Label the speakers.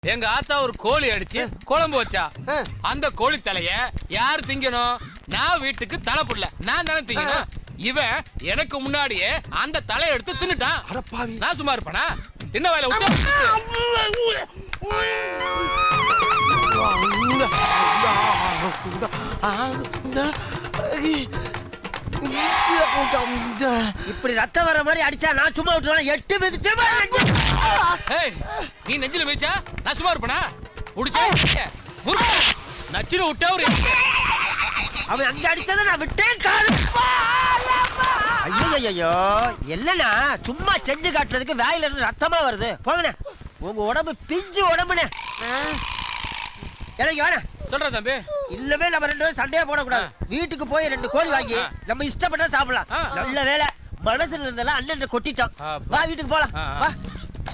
Speaker 1: எங்க ஆத்தா ஒரு கோழி அடிச்சு குழம்பு வச்சா
Speaker 2: ஆ.
Speaker 1: அந்த கோழி தலைய யார் திங்கணும் நான் வீட்டுக்கு தலை புடல நான் தானே திங்கணும் இவன் எனக்கு முன்னாடியே அந்த தலையை எடுத்து தின்னுட்டான்
Speaker 2: அட பாவி
Speaker 1: நான் சும்மா இருப்பேனா தின்ன வேலை விட்டு
Speaker 3: இப்படி ரத்தம் வர மாதிரி அடிச்சா நான் சும்மா விட்டுருவேன் எட்டு மிதிச்சு
Speaker 1: ஏய், நீ நெஞ்சில மிதிச்சா நான் சும்மா இருப்பேனா புடிச்சா முறுக்கு. நச்சுன்னு விட்டா ஒரு
Speaker 3: அவன் அங்க அடிச்சதை நான் விட்டேன் காது ஐயோ ஐயோ என்னண்ணா சும்மா செஞ்சு காட்டுறதுக்கு வாயில இருந்து ரத்தமா வருது போங்கண்ணே உங்க உடம்பு பிஞ்சு உடம்புண்ணே எனக்கு வேணாம்
Speaker 1: சொல்ற தம்பி
Speaker 3: இல்லவே நம்ம ரெண்டு பேரும் சண்டையே போடக்கூடாது வீட்டுக்கு போய் ரெண்டு கோழி வாங்கி
Speaker 1: ஆ.
Speaker 3: நம்ம இஷ்டப்பட்டா சாப்பிடலாம்
Speaker 1: ஆ.
Speaker 3: நல்ல வேலை மனசுல இருந்தெல்லாம் அண்ணன் கொட்டிட்டோம்
Speaker 1: அப்பா.
Speaker 3: வா வீட்டுக்கு போலாம்
Speaker 1: ஆ, ஆ.
Speaker 3: வா